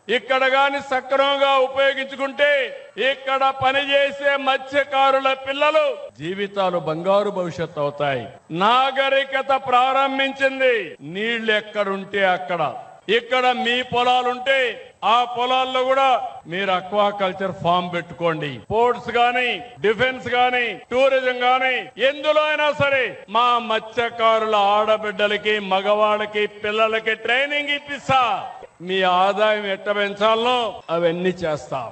ఇక్కడ గాని సక్రమంగా ఉపయోగించుకుంటే ఇక్కడ పనిచేసే మత్స్యకారుల పిల్లలు జీవితాలు బంగారు భవిష్యత్తు అవుతాయి నాగరికత ప్రారంభించింది నీళ్లు ఎక్కడుంటే అక్కడ ఇక్కడ మీ పొలాలుంటే ఆ పొలాల్లో కూడా మీరు అక్వాకల్చర్ ఫామ్ పెట్టుకోండి పోర్ట్స్ గాని డిఫెన్స్ గాని టూరిజం గాని ఎందులో అయినా సరే మా మత్స్యకారుల ఆడబిడ్డలకి మగవాళ్ళకి పిల్లలకి ట్రైనింగ్ ఇప్పిస్తా మీ ఆదాయం ఎట్ట పెంచాలో అవన్నీ చేస్తాం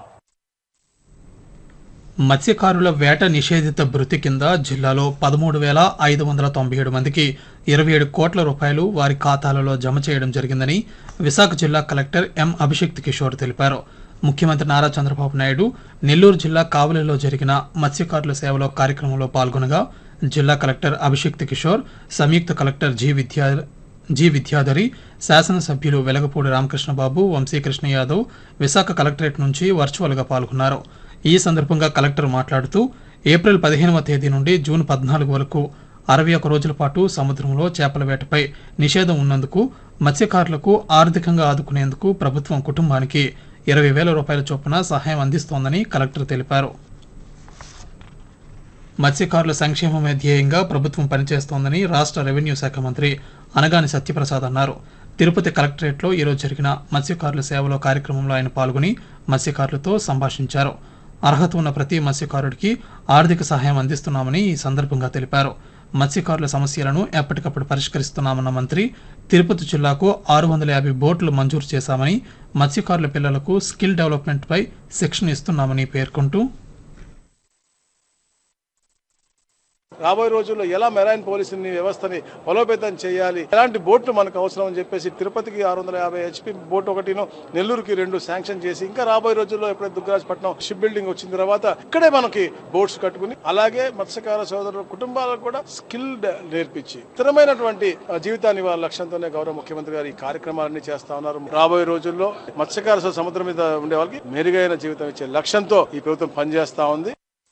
మత్స్యకారుల వేట నిషేధిత భృతి కింద జిల్లాలో పదమూడు వేల ఐదు వందల తొంభై ఏడు మందికి ఇరవై ఏడు కోట్ల రూపాయలు వారి ఖాతాలలో జమ చేయడం జరిగిందని విశాఖ జిల్లా కలెక్టర్ ఎం అభిషేక్ కిషోర్ తెలిపారు ముఖ్యమంత్రి నారా చంద్రబాబు నాయుడు నెల్లూరు జిల్లా కావలిలో జరిగిన మత్స్యకారుల సేవలో కార్యక్రమంలో పాల్గొనగా జిల్లా కలెక్టర్ అభిషేక్ కిషోర్ సంయుక్త collector G Vidya G Vidyadhari శాసనసభ్యులు వెలగపూడి రామకృష్ణబాబు వంశీకృష్ణ యాదవ్ విశాఖ కలెక్టరేట్ నుంచి వర్చువల్గా పాల్గొన్నారు ఈ సందర్భంగా కలెక్టర్ మాట్లాడుతూ ఏప్రిల్ పదిహేనవ తేదీ నుండి జూన్ పద్నాలుగు వరకు అరవై ఒక రోజుల పాటు సముద్రంలో చేపల వేటపై నిషేధం ఉన్నందుకు మత్స్యకారులకు ఆర్థికంగా ఆదుకునేందుకు ప్రభుత్వం కుటుంబానికి ఇరవై వేల రూపాయల చొప్పున సహాయం అందిస్తోందని కలెక్టర్ తెలిపారు మత్స్యకారుల సంక్షేమమే ధ్యేయంగా ప్రభుత్వం పనిచేస్తోందని రాష్ట్ర రెవెన్యూ శాఖ మంత్రి అనగాని సత్యప్రసాద్ అన్నారు తిరుపతి కలెక్టరేట్లో ఈరోజు జరిగిన మత్స్యకారుల సేవలో కార్యక్రమంలో ఆయన పాల్గొని మత్స్యకారులతో సంభాషించారు అర్హత ఉన్న ప్రతి మత్స్యకారుడికి ఆర్థిక సహాయం అందిస్తున్నామని ఈ సందర్భంగా తెలిపారు మత్స్యకారుల సమస్యలను ఎప్పటికప్పుడు పరిష్కరిస్తున్నామన్న మంత్రి తిరుపతి జిల్లాకు ఆరు వందల యాభై బోట్లు మంజూరు చేశామని మత్స్యకారుల పిల్లలకు స్కిల్ డెవలప్మెంట్పై శిక్షణ ఇస్తున్నామని పేర్కొంటూ రాబోయే రోజుల్లో ఎలా మెరైన్ పోలీసుని వ్యవస్థని బలోపేతం చేయాలి ఎలాంటి బోట్లు మనకు అవసరం అని చెప్పేసి తిరుపతికి ఆరు వందల యాభై హెచ్పి బోట్ ఒకటిను నెల్లూరుకి రెండు శాంక్షన్ చేసి ఇంకా రాబోయే రోజుల్లో ఎప్పుడైతే దుగ్గరాజపట్నం షిప్ బిల్డింగ్ వచ్చిన తర్వాత ఇక్కడే మనకి బోట్స్ కట్టుకుని అలాగే మత్స్యకార సోదరుల కుటుంబాలకు కూడా స్కిల్ నేర్పించి స్థిరమైనటువంటి ఆ, జీవితాన్ని వాళ్ళ లక్ష్యంతోనే గౌరవ ముఖ్యమంత్రి గారు ఈ కార్యక్రమాలన్నీ చేస్తా ఉన్నారు రాబోయే రోజుల్లో మత్స్యకార సో- సముద్రం మీద ఉండే వాళ్ళకి మెరుగైన జీవితం ఇచ్చే లక్ష్యంతో ఈ ప్రభుత్వం పనిచేస్తా ఉంది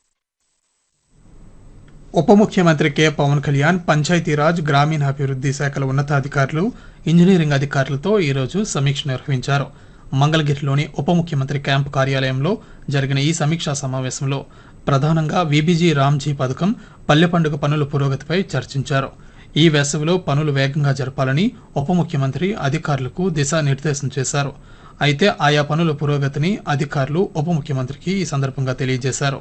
ఉప ముఖ్యమంత్రి కె పవన్ కళ్యాణ్ పంచాయతీరాజ్ గ్రామీణాభివృద్ధి శాఖల ఉన్నతాధికారులు ఇంజనీరింగ్ అధికారులతో ఈరోజు సమీక్ష నిర్వహించారు మంగళగిరిలోని ఉప ముఖ్యమంత్రి క్యాంపు కార్యాలయంలో జరిగిన ఈ సమీక్షా సమావేశంలో ప్రధానంగా విబిజీ రామ్జీ పథకం పల్లె పండుగ పనుల పురోగతిపై చర్చించారు ఈ వేసవిలో పనులు వేగంగా జరపాలని ఉప ముఖ్యమంత్రి అధికారులకు దిశానిర్దేశం చేశారు అయితే ఆయా పనుల పురోగతిని అధికారులు ఉప ముఖ్యమంత్రికి ఈ సందర్భంగా తెలియజేశారు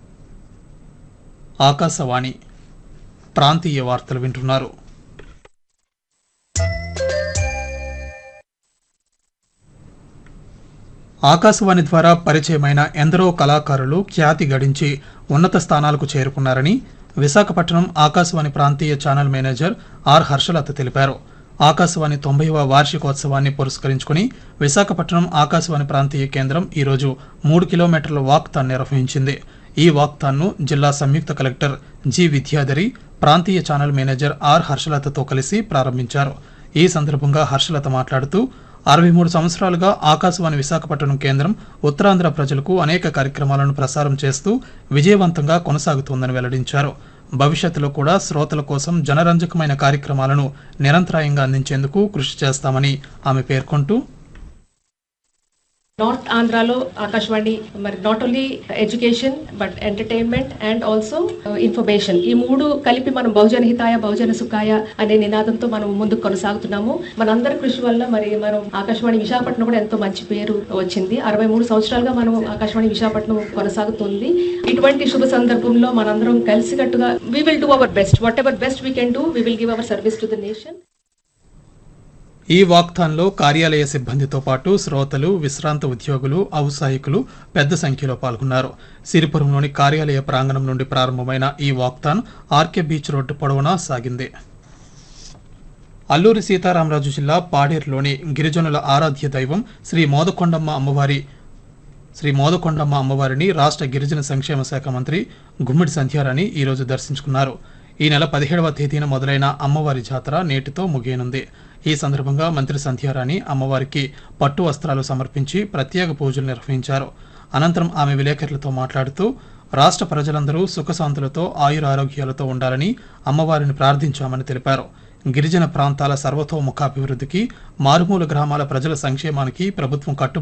ఆకాశవాణి ప్రాంతీయ వార్తలు వింటున్నారు ఆకాశవాణి ద్వారా పరిచయమైన ఎందరో కళాకారులు ఖ్యాతి గడించి ఉన్నత స్థానాలకు చేరుకున్నారని విశాఖపట్నం ఆకాశవాణి ప్రాంతీయ ఛానల్ మేనేజర్ ఆర్ హర్షలత తెలిపారు ఆకాశవాణి తొంభైవ వార్షికోత్సవాన్ని పురస్కరించుకుని విశాఖపట్నం ఆకాశవాణి ప్రాంతీయ కేంద్రం ఈరోజు మూడు కిలోమీటర్ల వాక్థాన్ నిర్వహించింది ఈ వాక్థాన్ను జిల్లా సంయుక్త కలెక్టర్ జి విద్యాధరి ప్రాంతీయ ఛానల్ మేనేజర్ ఆర్ హర్షలతతో కలిసి ప్రారంభించారు ఈ సందర్భంగా హర్షలత మాట్లాడుతూ అరవై మూడు సంవత్సరాలుగా ఆకాశవాణి విశాఖపట్నం కేంద్రం ఉత్తరాంధ్ర ప్రజలకు అనేక కార్యక్రమాలను ప్రసారం చేస్తూ విజయవంతంగా కొనసాగుతోందని వెల్లడించారు భవిష్యత్తులో కూడా శ్రోతల కోసం జనరంజకమైన కార్యక్రమాలను నిరంతరాయంగా అందించేందుకు కృషి చేస్తామని ఆమె పేర్కొంటూ నార్త్ ఆంధ్రాలో ఆకాశవాణి మరి not only education but entertainment and also information ఈ మూడు కలిపి మనం బహుజన హితాయ బహుజన సుఖాయ అనే నినాదంతో మనం ముందుకు కొనసాగుతున్నాము మనందరి కృషి వల్ల మరి మనం ఆకాశవాణి విశాఖపట్నం కూడా ఎంతో మంచి పేరు వచ్చింది అరవై మూడు సంవత్సరాలుగా మనం ఆకాశవాణి విశాఖపట్నం కొనసాగుతుంది ఇటువంటి శుభ సందర్భంలో మనందరం కలిసికట్టుగా we will do our best whatever best we can do we will give our service to the nation ఈ వాక్థాన్లో కార్యాలయ సిబ్బందితో పాటు శ్రోతలు విశ్రాంత ఉద్యోగులు ఔత్సాహికులు పెద్ద సంఖ్యలో పాల్గొన్నారు సిరిపురంలోని కార్యాలయ ప్రాంగణం నుండి ప్రారంభమైన ఈ వాక్థాన్ ఆర్కే బీచ్ రోడ్డు పొడవునా సాగింది అల్లూరి సీతారామరాజు జిల్లా పాడేరులోని గిరిజనుల ఆరాధ్య దైవం శ్రీ మోదకొండమ్మ అమ్మవారి శ్రీ మోదకొండమ్మ అమ్మవారిని రాష్ట్ర గిరిజన సంక్షేమ శాఖ మంత్రి గుమ్మిడి సంధ్యారాణి ఈరోజు దర్శించుకున్నారు ఈ నెల పదిహేడవ తేదీన మొదలైన అమ్మవారి జాతర నేటితో ముగియనుంది ఈ సందర్భంగా మంత్రి సంధ్యారాణి అమ్మవారికి పట్టు వస్త్రాలు సమర్పించి ప్రత్యేక పూజలు నిర్వహించారు అనంతరం ఆమె విలేకరులతో మాట్లాడుతూ రాష్ట్ర ప్రజలందరూ సుఖశాంతులతో ఆయురారోగ్యాలతో ఉండాలని అమ్మవారిని ప్రార్థించామని తెలిపారు గిరిజన ప్రాంతాల సర్వతోముఖాభివృద్ధికి మారుమూల గ్రామాల ప్రజల సంక్షేమానికి ప్రభుత్వం కట్టు